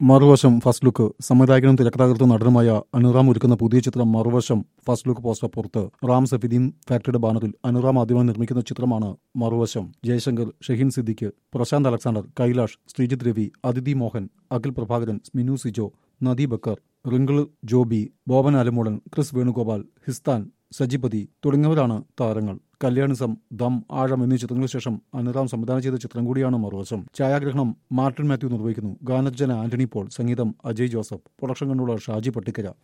മറുവശം first look സംവിധായകനും തിരക്കഥാകൃത്തും നടനുമായ അനുറാം ഒരുക്കുന്ന പുതിയ ചിത്രം മറുവശം ഫസ്റ്റ് ലുക്ക് പോസ്റ്റർ പുറത്ത് റാം സഫിദീൻ ഫാക്ടറിയുടെ ബാനറിൽ അനുറാം ആദ്യമായി നിർമ്മിക്കുന്ന ചിത്രമാണ് മറുവശം ജയശങ്കർ ഷഹീൻ സിദ്ദിഖ് പ്രശാന്ത് അലക്സാണ്ടർ കൈലാഷ് ശ്രീജിത് രവി അതിഥി മോഹൻ അഖിൽ പ്രഭാകരൻ മിനു സിജോ നദി ബക്കർ റിങ്കിൾ ജോബി ബോബൻ ആലമൂടൻ ക്രിസ് വേണുഗോപാൽ ഹിസ്താൻ സജിപതി തുടങ്ങിയവരാണ് താരങ്ങൾ കല്യാണിസം ദം ആഴം എന്നീ ചിത്രങ്ങൾക്ക് ശേഷം അനുറാം സംവിധാനം ചെയ്ത ചിത്രം കൂടിയാണ് മറുവശം ഛായാഗ്രഹണം മാർട്ടിൻ മാത്യു നിർവഹിക്കുന്നു ഗാനരചന ആന്റണി പോൾ സംഗീതം അജയ് ജോസഫ് പ്രൊഡക്ഷൻ കൺട്രോളർ ഷാജി പട്ടിക്കര